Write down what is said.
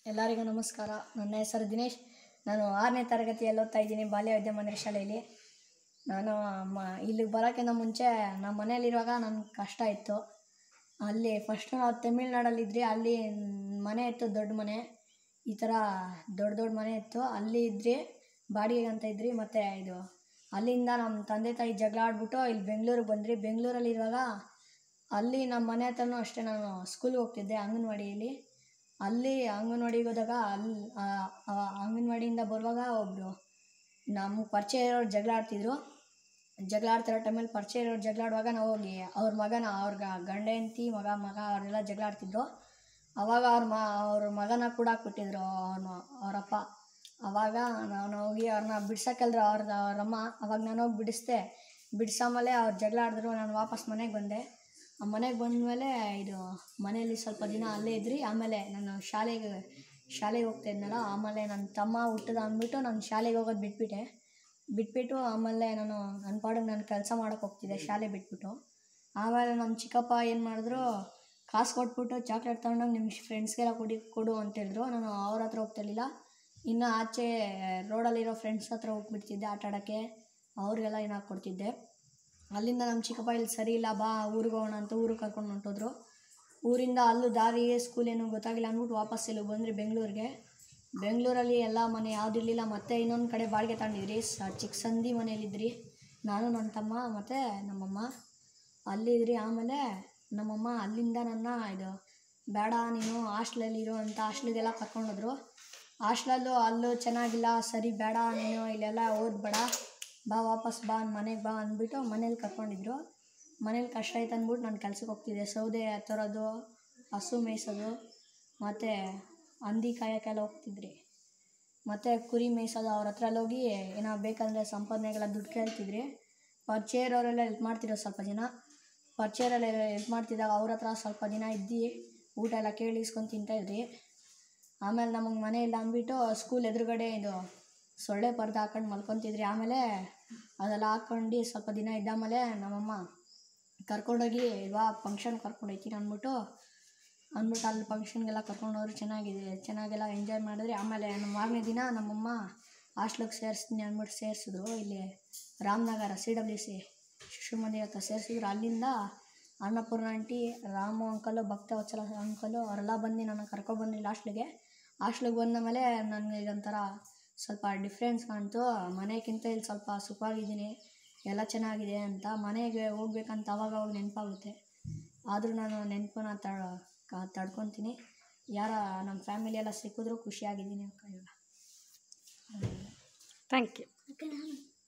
ಎಲ್ಲರಿಗೂ ನಮಸ್ಕಾರ ನನ್ನ ಹೆಸರು ದಿನೇಶ್ ನಾನು ಆರನೇ ತರಗತಿಯಲ್ಲಿ ಓದ್ತಾ ಇದ್ದೀನಿ ಬಾಲ್ಯ ವಿದ್ಯಾಮಂದಿರ ಶಾಲೆಯಲ್ಲಿ ನಾನು ಮ ಇಲ್ಲಿಗೆ ಬರೋಕ್ಕಿಂತ ಮುಂಚೆ ನಮ್ಮ ಮನೇಲಿರುವಾಗ ನನಗೆ ಕಷ್ಟ ಇತ್ತು ಅಲ್ಲಿ ಫಸ್ಟ್ ನಾವು ತಮಿಳ್ನಾಡಲ್ಲಿದ್ರಿ ಅಲ್ಲಿ ಮನೆ ಇತ್ತು ದೊಡ್ಡ ಮನೆ ಈ ಥರ ದೊಡ್ಡ ದೊಡ್ಡ ಮನೆ ಇತ್ತು ಅಲ್ಲಿ ಇದ್ರಿ ಬಾಡಿಗೆಗೆ ಅಂತ ಇದ್ರಿ ಮತ್ತು ಇದು ಅಲ್ಲಿಂದ ನಮ್ಮ ತಂದೆ ತಾಯಿ ಜಗಳ ಆಡ್ಬಿಟ್ಟು ಇಲ್ಲಿ ಬೆಂಗಳೂರಿಗೆ ಬಂದ್ರಿ ಬೆಂಗಳೂರಲ್ಲಿರುವಾಗ ಅಲ್ಲಿ ನಮ್ಮ ಮನೆ ಹತ್ರನೂ ಅಷ್ಟೇ ನಾನು ಸ್ಕೂಲ್ಗೆ ಹೋಗ್ತಿದ್ದೆ ಅಂಗನವಾಡಿಯಲ್ಲಿ ಅಲ್ಲಿ ಅಂಗನವಾಡಿಗೆ ಹೋದಾಗ ಅಲ್ಲಿ ಅಂಗನವಾಡಿಯಿಂದ ಬರುವಾಗ ಒಬ್ಬರು ನಮ್ಮ ಪರಿಚಯ ಇರೋರು ಜಗಳ ಆಡ್ತಿದ್ರು ಜಗಳ ಆಡ್ತಿರೋ ಟೈಮಲ್ಲಿ ಪರಿಚಯ ಇರೋರು ಜಗಳ ಆಡುವಾಗ ನಾವು ಹೋಗಿ ಅವ್ರ ಮಗನ ಅವ್ರ ಗಂಡ ಹೆಂಡತಿ ಮಗ ಮಗ ಅವರೆಲ್ಲ ಜಗಳ ಆಡ್ತಿದ್ರು ಅವಾಗ ಅವ್ರ ಮ ಅವ್ರ ಮಗನ ಕೂಡ ಕೊಟ್ಟಿದ್ರು ಅವನು ಅವರಪ್ಪ ಅವಾಗ ನಾನು ಹೋಗಿ ಅವ್ರನ್ನ ಬಿಡ್ಸಕ್ಕೆಲ್ರು ಅವ್ರದ್ದು ಅವರಮ್ಮ ಅವಾಗ ನಾನು ಹೋಗಿ ಬಿಡಿಸ್ದೆ ಬಿಡ್ಸಾಮೇಲೆ ಅವ್ರು ಜಗಳ ಆಡಿದ್ರು ನಾನು ವಾಪಸ್ ಮನೆಗೆ ಬಂದೆ ಆ ಮನೆಗೆ ಬಂದಮೇಲೆ ಇದು ಮನೆಯಲ್ಲಿ ಸ್ವಲ್ಪ ದಿನ ಅಲ್ಲೇ ಇದ್ರಿ ಆಮೇಲೆ ನಾನು ಶಾಲೆಗೆ ಶಾಲೆಗೆ ಹೋಗ್ತಾ ಇದ್ನಲ್ಲ ಆಮೇಲೆ ನನ್ನ ತಮ್ಮ ಹುಟ್ಟದ ಅಂದ್ಬಿಟ್ಟು ನಾನು ಶಾಲೆಗೆ ಹೋಗೋದು ಬಿಟ್ಬಿಟ್ಟೆ ಬಿಟ್ಬಿಟ್ಟು ಆಮೇಲೆ ನಾನು ನನ್ನ ಪಾಡಿಗೆ ನಾನು ಕೆಲಸ ಮಾಡೋಕ್ಕೆ ಹೋಗ್ತಿದ್ದೆ ಶಾಲೆ ಬಿಟ್ಬಿಟ್ಟು ಆಮೇಲೆ ನಮ್ಮ ಚಿಕ್ಕಪ್ಪ ಏನು ಮಾಡಿದ್ರು ಕಾಸು ಕೊಟ್ಬಿಟ್ಟು ಚಾಕ್ಲೇಟ್ ತೊಗೊಂಡೋಗಿ ನಿಮ್ಮ ಫ್ರೆಂಡ್ಸ್ಗೆಲ್ಲ ಕೊಡಿ ಕೊಡು ಅಂತ ಹೇಳಿದ್ರು ನಾನು ಅವ್ರ ಹತ್ರ ಹೋಗ್ತಿರ್ಲಿಲ್ಲ ಇನ್ನು ಆಚೆ ರೋಡಲ್ಲಿರೋ ಫ್ರೆಂಡ್ಸ್ ಹತ್ರ ಹೋಗ್ಬಿಡ್ತಿದ್ದೆ ಆಟ ಆಡೋಕ್ಕೆ ಅವ್ರಿಗೆಲ್ಲ ಏನು ಕೊಡ್ತಿದ್ದೆ ಅಲ್ಲಿಂದ ನಮ್ಮ ಚಿಕ್ಕಪ್ಪ ಇಲ್ಲಿ ಸರಿ ಇಲ್ಲ ಬಾ ಊರಿಗೆ ಹೋಗೋಣ ಅಂತ ಊರಿಗೆ ಕರ್ಕೊಂಡು ಹೊಂಟೋದ್ರು ಊರಿಂದ ಅಲ್ಲೂ ದಾರಿ ಸ್ಕೂಲ್ ಏನೂ ಗೊತ್ತಾಗಿಲ್ಲ ಅಂದ್ಬಿಟ್ಟು ವಾಪಸ್ ಇಲ್ಲಿಗೆ ಬಂದ್ರಿ ಬೆಂಗಳೂರಿಗೆ ಬೆಂಗಳೂರಲ್ಲಿ ಎಲ್ಲ ಮನೆ ಯಾವ್ದು ಇರಲಿಲ್ಲ ಮತ್ತೆ ಇನ್ನೊಂದು ಕಡೆ ಬಾಡಿಗೆ ತಗೊಂಡಿದ್ರಿ ಸ ಚಿಕ್ಕ ಸಂಧಿ ಮನೇಲಿದ್ರಿ ನಾನು ನನ್ನ ತಮ್ಮ ಮತ್ತು ನಮ್ಮಮ್ಮ ಅಲ್ಲಿದ್ರಿ ಆಮೇಲೆ ನಮ್ಮಮ್ಮ ಅಲ್ಲಿಂದ ನನ್ನ ಇದು ಬೇಡ ನೀನು ಹಾಸ್ಟ್ಲಲ್ಲಿ ಇರು ಅಂತ ಹಾಸ್ಟ್ಲಿಗೆಲ್ಲ ಕರ್ಕೊಂಡೋದ್ರು ಹಾಸ್ಟ್ಲಲ್ಲೂ ಅಲ್ಲೂ ಚೆನ್ನಾಗಿಲ್ಲ ಸರಿ ಬೇಡ ನೀನು ಇಲ್ಲೆಲ್ಲ ಓದಬೇಡ ಬಾ ವಾಪಸ್ ಬಾ ಮನೆಗೆ ಬಾ ಅಂದ್ಬಿಟ್ಟು ಮನೇಲಿ ಕರ್ಕೊಂಡಿದ್ರು ಮನೇಲಿ ಕಷ್ಟ ಆಯ್ತು ಅಂದ್ಬಿಟ್ಟು ನಾನು ಕೆಲ್ಸಕ್ಕೆ ಹೋಗ್ತಿದ್ದೆ ಸೌದೆ ತರೋದು ಹಸು ಮೇಯ್ಸೋದು ಮತ್ತು ಹಂದಿ ಕಾಯೋಕ್ಕೆಲ್ಲ ಹೋಗ್ತಿದ್ರಿ ಮತ್ತು ಕುರಿ ಮೇಯ್ಸೋದು ಅವ್ರ ಹತ್ರ ಎಲ್ಲ ಹೋಗಿ ಏನೋ ಬೇಕಂದರೆ ಸಂಪಾದನೆಗೆಲ್ಲ ದುಡ್ಡು ಕೇಳ್ತಿದ್ರಿ ಪರಿಚಯ ಇರೋರೆಲ್ಲ ಹೆಲ್ಪ್ ಮಾಡ್ತಿರೋ ಸ್ವಲ್ಪ ಜನ ಪರಿಚಯರೆಲ್ಲ ಹೆಲ್ಪ್ ಮಾಡ್ತಿದ್ದಾಗ ಅವ್ರ ಹತ್ರ ಸ್ವಲ್ಪ ದಿನ ಇದ್ದು ಊಟ ಎಲ್ಲ ಕೇಳಿ ಇಸ್ಕೊಂಡು ತಿಂತಾಯಿದ್ರಿ ಆಮೇಲೆ ನಮಗೆ ಮನೆ ಇಲ್ಲ ಅಂದ್ಬಿಟ್ಟು ಸ್ಕೂಲ್ ಎದುರುಗಡೆ ಇದು ಸೊಳ್ಳೆ ಪರ್ದೆ ಹಾಕೊಂಡು ಮಲ್ಕೊತಿದ್ರಿ ಆಮೇಲೆ ಅದೆಲ್ಲ ಹಾಕ್ಕೊಂಡು ಸ್ವಲ್ಪ ದಿನ ಇದ್ದಾಮೇಲೆ ನಮ್ಮಮ್ಮ ಕರ್ಕೊಂಡೋಗಿ ಇವಾ ಫಂಕ್ಷನ್ ಕರ್ಕೊಂಡು ಹೋಗ್ತೀನಿ ಅಂದ್ಬಿಟ್ಟು ಅಂದ್ಬಿಟ್ಟು ಅಲ್ಲಿ ಫಂಕ್ಷನ್ಗೆಲ್ಲ ಕರ್ಕೊಂಡೋದ್ರು ಚೆನ್ನಾಗಿದೆ ಚೆನ್ನಾಗೆಲ್ಲ ಎಂಜಾಯ್ ಮಾಡಿದ್ರಿ ಆಮೇಲೆ ನಮ್ಮ ಮಾರನೇ ದಿನ ನಮ್ಮಮ್ಮ ಹಾಸ್ಟ್ಲಿಗೆ ಸೇರಿಸ್ತೀನಿ ಅಂದ್ಬಿಟ್ಟು ಸೇರಿಸಿದ್ರು ಇಲ್ಲಿ ರಾಮನಗರ ಸಿ ಡಬ್ಲ್ಯೂ ಸಿ ಶಿಶು ಮಂದಿರ ಹತ್ರ ಸೇರಿಸಿದ್ರು ಅಲ್ಲಿಂದ Annapurna aunty Ramu uncle Bhaktavatsala uncle ಅವರೆಲ್ಲ ಬಂದು ನನ್ನ ಕರ್ಕೊಬಂದು ಹಾಸ್ಟ್ಲಿಗೆ ಹಾಸ್ಟ್ಲಿಗೆ ಬಂದ ಮೇಲೆ ನನಗೆ ಇದೊಂಥರ ಸ್ವಲ್ಪ ಡಿಫ್ರೆನ್ಸ್ ಕಾಣ್ತು ಮನೆಗಿಂತ ಇಲ್ಲಿ ಸ್ವಲ್ಪ ಸುಖವಾಗಿದ್ದೀನಿ ಎಲ್ಲ ಚೆನ್ನಾಗಿದೆ ಅಂತ ಮನೆಗೆ ಹೋಗ್ಬೇಕಂತ ಅವಾಗ ಅವಾಗ ನೆನಪಾಗುತ್ತೆ ಆದರೂ ನಾನು ನೆನಪನ್ನ ತಡ ಕ ತಡ್ಕೊತೀನಿ ಯಾರ ನಮ್ಮ ಫ್ಯಾಮಿಲಿ ಎಲ್ಲ ಸಿಕ್ಕಿದ್ರು ಖುಷಿಯಾಗಿದ್ದೀನಿ ಅಕ್ಕ ಇವಾಗ ಥ್ಯಾಂಕ್ ಯು ಓಕೆ ನಾನು